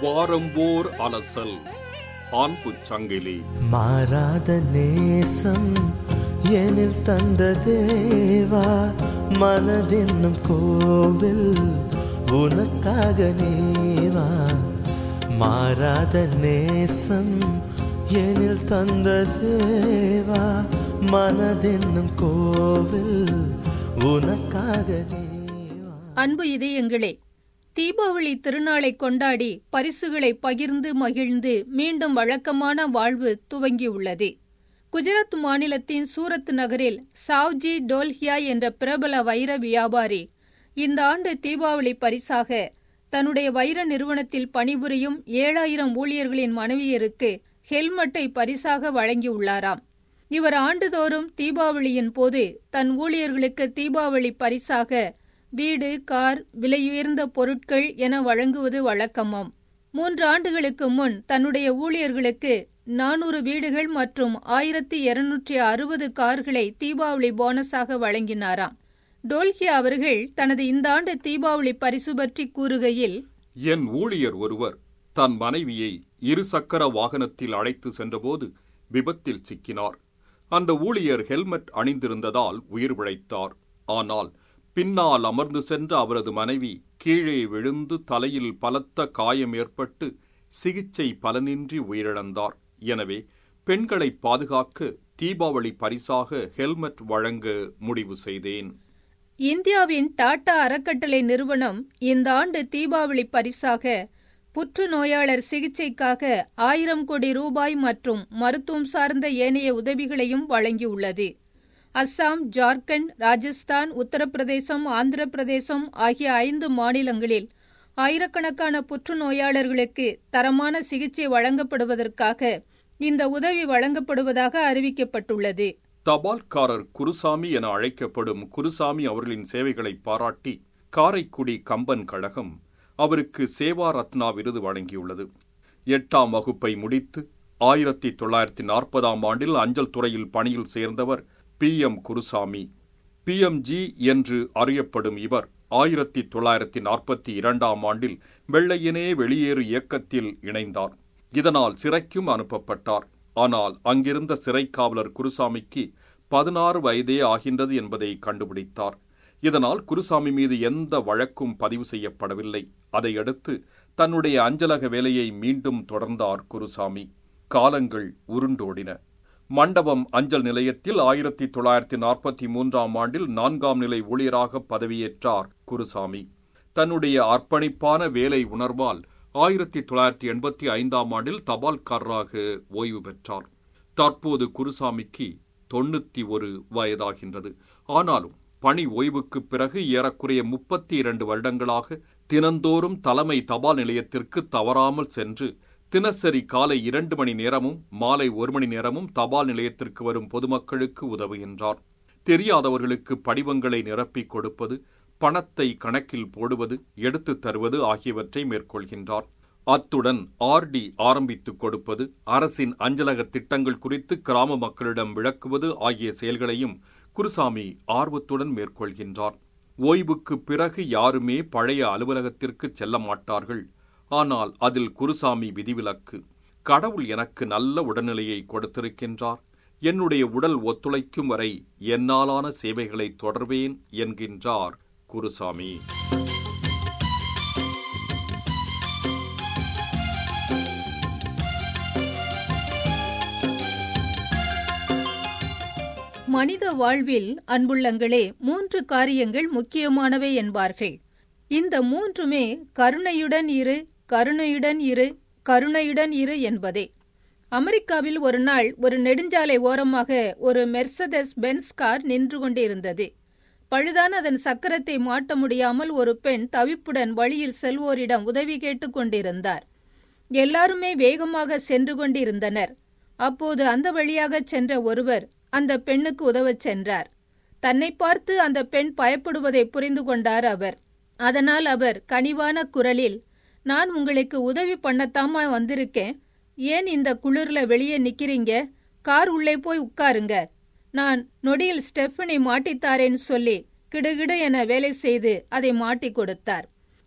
வாரம்போர் அலசல் ஆண்புச் சங்கிலி மாறாத நேசம் எனில் தந்த தேவா மனதென்னும் கோவில் உனக்காக நேவா மாறாத நேசம் எனில் தந்த தேவா மனதென்னும் கோவில் உனக்காக நேவா அன்பு இதயங்களே தீபாவளி திருநாளை கொண்டாடி பரிசுகளை பகிர்ந்து மகிழ்ந்து மீண்டும் வழக்கமான வாழ்வு துவங்கியுள்ளது குஜராத் மாநிலத்தின் சூரத் நகரில் சாவ்ஜி டோல்ஹியா என்ற பிரபல வைர வியாபாரி இந்த ஆண்டு தீபாவளி பரிசாக தன்னுடைய வைர நிறுவனத்தில் பணிபுரியும் ஏழாயிரம் ஊழியர்களின் மனைவியருக்கு ஹெல்மெட்டை பரிசாக வழங்கியுள்ளாராம் இவர் ஆண்டுதோறும் தீபாவளியின் போது தன் ஊழியர்களுக்கு தீபாவளி பரிசாக வீடு கார் விலையுயர்ந்த பொருட்கள் என வழங்குவது வழக்கமாம் மூன்று ஆண்டுகளுக்கு முன் தன்னுடைய ஊழியர்களுக்கு நானூறு வீடுகள் மற்றும் ஆயிரத்தி இருநூற்றி அறுபது கார்களை தீபாவளி போனஸாக வழங்கினாராம் டோல்கியா அவர்கள் தனது இந்த ஆண்டு தீபாவளி பரிசு பற்றி கூறுகையில் என் ஊழியர் ஒருவர் தன் மனைவியை இருசக்கர வாகனத்தில் அழைத்து சென்றபோது விபத்தில் சிக்கினார் அந்த ஊழியர் ஹெல்மெட் அணிந்திருந்ததால் உயிர் பிழைத்தார் ஆனால் பின்னால் அமர்ந்து சென்ற அவரது மனைவி கீழே விழுந்து தலையில் பலத்த காயம் ஏற்பட்டு சிகிச்சை பலனின்றி உயிரிழந்தார் எனவே பெண்களை பாதுகாக்க தீபாவளி பரிசாக ஹெல்மெட் வழங்க முடிவு செய்தேன் இந்தியாவின் டாடா அறக்கட்டளை நிறுவனம் இந்த ஆண்டு தீபாவளி பரிசாக புற்றுநோயாளர் சிகிச்சைக்காக ஆயிரம் கோடி ரூபாய் மற்றும் மருத்துவம் சார்ந்த ஏனைய உதவிகளையும் வழங்கியுள்ளது அஸ்ஸாம் ஜார்க்கண்ட் ராஜஸ்தான் உத்தரப்பிரதேசம் ஆந்திர பிரதேசம் ஆகிய ஐந்து மாநிலங்களில் ஆயிரக்கணக்கான புற்றுநோயாளர்களுக்கு தரமான சிகிச்சை வழங்கப்படுவதற்காக இந்த உதவி வழங்கப்படுவதாக அறிவிக்கப்பட்டுள்ளது தபால்காரர் குருசாமி என அழைக்கப்படும் குருசாமி அவர்களின் சேவைகளை பாராட்டி காரைக்குடி கம்பன் கழகம் அவருக்கு சேவா ரத்னா விருது வழங்கியுள்ளது எட்டாம் வகுப்பை முடித்து ஆயிரத்தி தொள்ளாயிரத்தி நாற்பதாம் ஆண்டில் அஞ்சல் துறையில் பணியில் சேர்ந்தவர் பி எம் குருசாமி பிஎம்ஜி என்று அறியப்படும் இவர் ஆயிரத்தி தொள்ளாயிரத்தி நாற்பத்தி இரண்டாம் ஆண்டில் வெள்ளையனே வெளியேறு இயக்கத்தில் இணைந்தார் இதனால் சிறைக்கும் அனுப்பப்பட்டார் ஆனால் அங்கிருந்த சிறை காவலர் குருசாமிக்கு பதினாறு வயதே ஆகின்றது என்பதை கண்டுபிடித்தார் இதனால் குருசாமி மீது எந்த வழக்கும் பதிவு செய்யப்படவில்லை அதையடுத்து தன்னுடைய அஞ்சலக வேலையை மீண்டும் தொடர்ந்தார் குருசாமி காலங்கள் உருண்டோடின மண்டபம் அஞ்சல் நிலையத்தில் ஆயிரத்தி தொள்ளாயிரத்தி நாற்பத்தி மூன்றாம் ஆண்டில் நான்காம் நிலை ஊழியராக பதவியேற்றார் குருசாமி தன்னுடைய அர்ப்பணிப்பான வேலை உணர்வால் ஆயிரத்தி தொள்ளாயிரத்தி எண்பத்தி ஐந்தாம் ஆண்டில் தபால்காரராக ஓய்வு பெற்றார் தற்போது குருசாமிக்கு தொண்ணூத்தி ஒரு வயதாகின்றது ஆனாலும் பணி ஓய்வுக்குப் பிறகு ஏறக்குறைய முப்பத்தி இரண்டு வருடங்களாக தினந்தோறும் தலைமை தபால் நிலையத்திற்கு தவறாமல் சென்று தினசரி காலை இரண்டு மணி நேரமும் மாலை ஒரு மணி நேரமும் தபால் நிலையத்திற்கு வரும் பொதுமக்களுக்கு உதவுகின்றார் தெரியாதவர்களுக்கு படிவங்களை நிரப்பிக் கொடுப்பது பணத்தை கணக்கில் போடுவது எடுத்துத் தருவது ஆகியவற்றை மேற்கொள்கின்றார் அத்துடன் ஆர்டி ஆரம்பித்துக் கொடுப்பது அரசின் அஞ்சலக திட்டங்கள் குறித்து கிராம மக்களிடம் விளக்குவது ஆகிய செயல்களையும் குருசாமி ஆர்வத்துடன் மேற்கொள்கின்றார் ஓய்வுக்கு பிறகு யாருமே பழைய அலுவலகத்திற்கு செல்ல மாட்டார்கள் ஆனால் அதில் குருசாமி விதிவிலக்கு கடவுள் எனக்கு நல்ல உடல்நிலையை கொடுத்திருக்கின்றார் என்னுடைய உடல் ஒத்துழைக்கும் வரை என்னாலான சேவைகளை தொடர்வேன் என்கின்றார் குருசாமி மனித வாழ்வில் அன்புள்ளங்களே மூன்று காரியங்கள் முக்கியமானவை என்பார்கள் இந்த மூன்றுமே கருணையுடன் இரு கருணையுடன் இரு கருணையுடன் இரு என்பதே அமெரிக்காவில் ஒரு நாள் ஒரு நெடுஞ்சாலை ஓரமாக ஒரு மெர்சதஸ் பென்ஸ் கார் நின்று கொண்டிருந்தது பழுதான அதன் சக்கரத்தை மாட்ட முடியாமல் ஒரு பெண் தவிப்புடன் வழியில் செல்வோரிடம் உதவி கேட்டுக் கொண்டிருந்தார் எல்லாருமே வேகமாக சென்று கொண்டிருந்தனர் அப்போது அந்த வழியாக சென்ற ஒருவர் அந்த பெண்ணுக்கு உதவச் சென்றார் தன்னை பார்த்து அந்த பெண் பயப்படுவதை புரிந்து கொண்டார் அவர் அதனால் அவர் கனிவான குரலில் நான் உங்களுக்கு உதவி பண்ணத்தாமா வந்திருக்கேன் ஏன் இந்த குளிர்ல வெளியே நிக்கிறீங்க கார் உள்ளே போய் உட்காருங்க நான் நொடியில் ஸ்டெஃபனை மாட்டித்தாரேன்னு சொல்லி கிடுகிடு என வேலை செய்து அதை மாட்டி கொடுத்தார்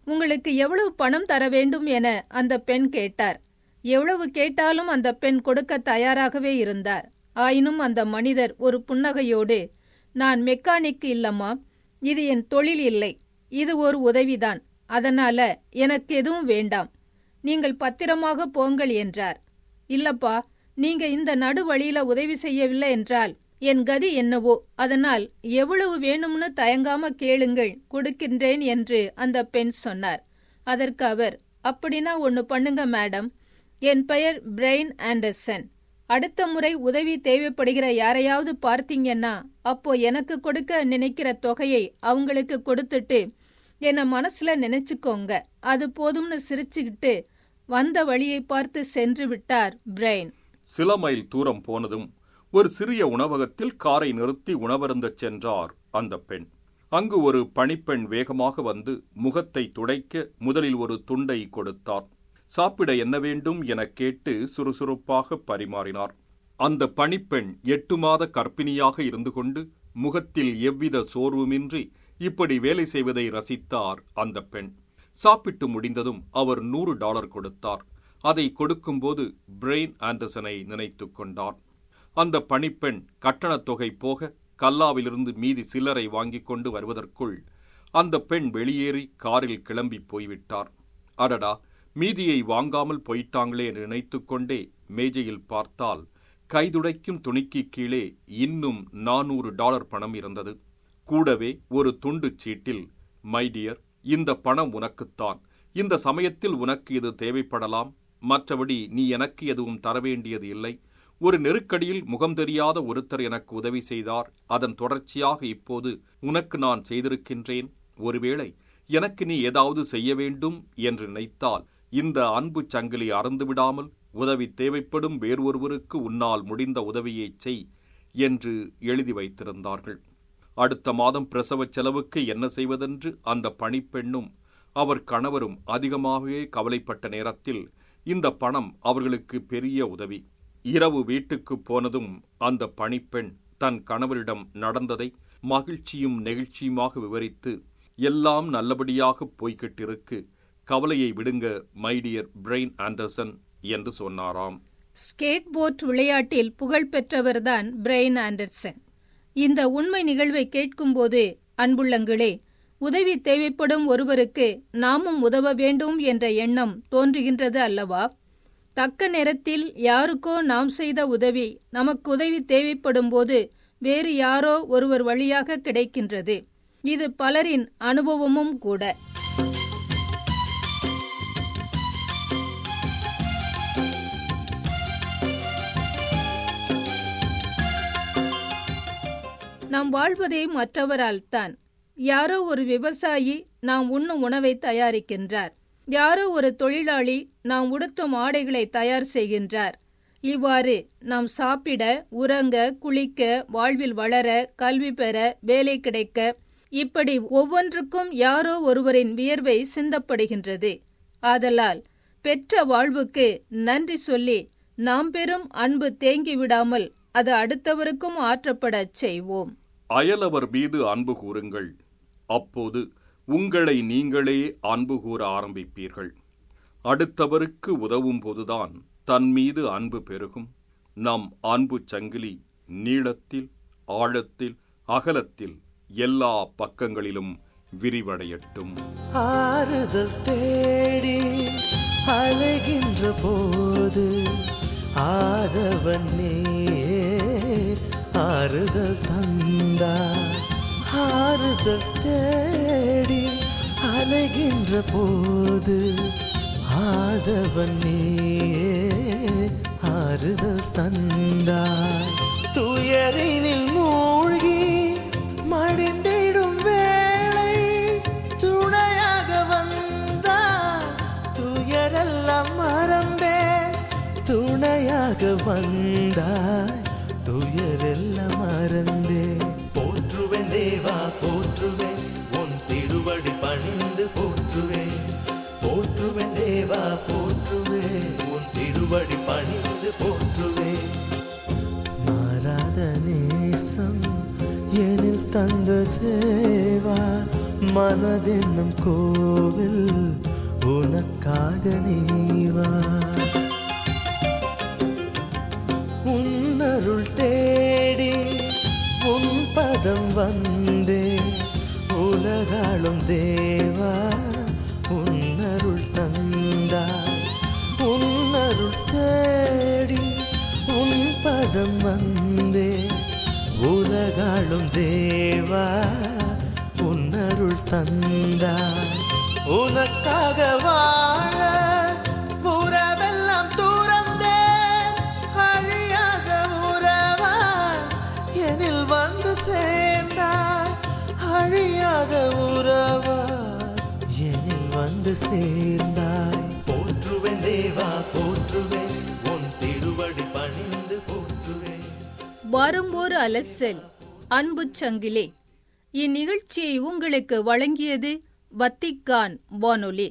உங்களுக்கு எவ்வளவு பணம் தர வேண்டும் என அந்த பெண் கேட்டார் எவ்வளவு கேட்டாலும் அந்த பெண் கொடுக்க தயாராகவே இருந்தார் ஆயினும் அந்த மனிதர் ஒரு புன்னகையோடு நான் மெக்கானிக் இல்லம்மா இது என் தொழில் இல்லை இது ஒரு உதவிதான் அதனால எனக்கு எதுவும் வேண்டாம் நீங்கள் பத்திரமாக போங்கள் என்றார் இல்லப்பா நீங்க இந்த நடு வழியில உதவி செய்யவில்லை என்றால் என் கதி என்னவோ அதனால் எவ்வளவு வேணும்னு தயங்காம கேளுங்கள் கொடுக்கின்றேன் என்று அந்த பெண் சொன்னார் அதற்கு அவர் அப்படின்னா ஒன்னு பண்ணுங்க மேடம் என் பெயர் பிரெயின் ஆண்டர்சன் அடுத்த முறை உதவி தேவைப்படுகிற யாரையாவது பார்த்தீங்கன்னா அப்போ எனக்கு கொடுக்க நினைக்கிற தொகையை அவங்களுக்கு கொடுத்துட்டு என்ன மனசுல நினைச்சுக்கோங்க அது போதும்னு சிரிச்சுக்கிட்டு வந்த வழியை பார்த்து சென்று விட்டார் பிரெயின் சில மைல் தூரம் போனதும் ஒரு சிறிய உணவகத்தில் காரை நிறுத்தி உணவருந்தச் சென்றார் அந்த பெண் அங்கு ஒரு பணிப்பெண் வேகமாக வந்து முகத்தை துடைக்க முதலில் ஒரு துண்டை கொடுத்தார் சாப்பிட என்ன வேண்டும் எனக் கேட்டு சுறுசுறுப்பாக பரிமாறினார் அந்த பணிப்பெண் எட்டு மாத கர்ப்பிணியாக இருந்து கொண்டு முகத்தில் எவ்வித சோர்வுமின்றி இப்படி வேலை செய்வதை ரசித்தார் அந்த பெண் சாப்பிட்டு முடிந்ததும் அவர் நூறு டாலர் கொடுத்தார் அதை கொடுக்கும்போது பிரெயின் ஆண்டர்சனை நினைத்துக் கொண்டார் அந்த பணிப்பெண் கட்டணத் தொகை போக கல்லாவிலிருந்து மீதி சில்லறை வாங்கிக் கொண்டு வருவதற்குள் அந்த பெண் வெளியேறி காரில் கிளம்பி போய்விட்டார் அடடா மீதியை வாங்காமல் போயிட்டாங்களே என்று நினைத்துக் கொண்டே மேஜையில் பார்த்தால் கைதுடைக்கும் துணிக்கு கீழே இன்னும் நானூறு டாலர் பணம் இருந்தது கூடவே ஒரு துண்டு சீட்டில் மைடியர் இந்த பணம் உனக்குத்தான் இந்த சமயத்தில் உனக்கு இது தேவைப்படலாம் மற்றபடி நீ எனக்கு எதுவும் தர வேண்டியது இல்லை ஒரு நெருக்கடியில் முகம் தெரியாத ஒருத்தர் எனக்கு உதவி செய்தார் அதன் தொடர்ச்சியாக இப்போது உனக்கு நான் செய்திருக்கின்றேன் ஒருவேளை எனக்கு நீ ஏதாவது செய்ய வேண்டும் என்று நினைத்தால் இந்த அன்பு சங்கிலி அறந்து விடாமல் உதவி தேவைப்படும் வேறொருவருக்கு உன்னால் முடிந்த உதவியைச் செய் என்று எழுதி வைத்திருந்தார்கள் அடுத்த மாதம் பிரசவச் செலவுக்கு என்ன செய்வதென்று அந்த பணிப்பெண்ணும் அவர் கணவரும் அதிகமாகவே கவலைப்பட்ட நேரத்தில் இந்த பணம் அவர்களுக்கு பெரிய உதவி இரவு வீட்டுக்கு போனதும் அந்த பணிப்பெண் தன் கணவரிடம் நடந்ததை மகிழ்ச்சியும் நெகிழ்ச்சியுமாக விவரித்து எல்லாம் நல்லபடியாக போய்கிட்டிருக்கு கவலையை விடுங்க மைடியர் பிரெயின் ஆண்டர்சன் என்று சொன்னாராம் ஸ்கேட் போர்ட் விளையாட்டில் புகழ் பெற்றவர்தான் பிரெயின் ஆண்டர்சன் இந்த உண்மை நிகழ்வை கேட்கும்போது அன்புள்ளங்களே உதவி தேவைப்படும் ஒருவருக்கு நாமும் உதவ வேண்டும் என்ற எண்ணம் தோன்றுகின்றது அல்லவா தக்க நேரத்தில் யாருக்கோ நாம் செய்த உதவி நமக்கு உதவி தேவைப்படும் போது வேறு யாரோ ஒருவர் வழியாக கிடைக்கின்றது இது பலரின் அனுபவமும் கூட நாம் வாழ்வதே மற்றவரால் தான் யாரோ ஒரு விவசாயி நாம் உண்ணும் உணவை தயாரிக்கின்றார் யாரோ ஒரு தொழிலாளி நாம் உடுத்தும் ஆடைகளை தயார் செய்கின்றார் இவ்வாறு நாம் சாப்பிட உறங்க குளிக்க வாழ்வில் வளர கல்வி பெற வேலை கிடைக்க இப்படி ஒவ்வொன்றுக்கும் யாரோ ஒருவரின் வியர்வை சிந்தப்படுகின்றது ஆதலால் பெற்ற வாழ்வுக்கு நன்றி சொல்லி நாம் பெறும் அன்பு தேங்கி விடாமல் அது அடுத்தவருக்கும் ஆற்றப்படச் செய்வோம் அயலவர் மீது அன்பு கூறுங்கள் அப்போது உங்களை நீங்களே அன்பு கூற ஆரம்பிப்பீர்கள் அடுத்தவருக்கு உதவும் போதுதான் தன் மீது அன்பு பெருகும் நம் அன்பு சங்கிலி நீளத்தில் ஆழத்தில் அகலத்தில் எல்லா பக்கங்களிலும் விரிவடையட்டும் ஆறுதல் தேடி அலைகின்ற போது ஆதவன் நீ ஆறுதல் தந்தார் ஆறுதல் தேடி அலைகின்ற போது ஆதவன் நீ ஆறுதல் தந்தார் துயரினில் மூழ்கி மடிந்திடும் வேளை துணையாக வந்தார் துயரெல்லாம் மறந்தேன் துணையாக வந்தாய் துயரெல்லாம் மறந்தேன் போற்றுவேன் தேவா போற்றுவேன் உன் திருவடி பணிந்து போற்றுவேன் போற்றுவேன் தேவா போற்றுவேன் உன் திருவடி பணிந்து போற்றுவேன் மாறாத நேசம் எனில் தந்த தேவா மனதென்னும் கோவில் நீவா உன்னருள் தேடி உன் பதம் வந்தே உலகாளும் தேவா உன்னருள் தந்தாய் உன்னருள் தேடி உன் பதம் வந்தே உலகாளும் தேவா உன்னருள் தந்தாய் உனக்காக வாழ உறவெல்லாம் துறந்தேன் அழியாத உறவா எனில் வந்து சேர்ந்தாய் அழியாத உறவா எனில் வந்து சேர்ந்தாய் போற்றுவேன் தேவா போற்றுவேன் உன் திருவடி பணிந்து போற்றுவேன் வாரம்போர் அலசல் அன்புச் சங்கிலே இந்நிகழ்ச்சியை உங்களுக்கு வழங்கியது வத்திக்கான் வானொலி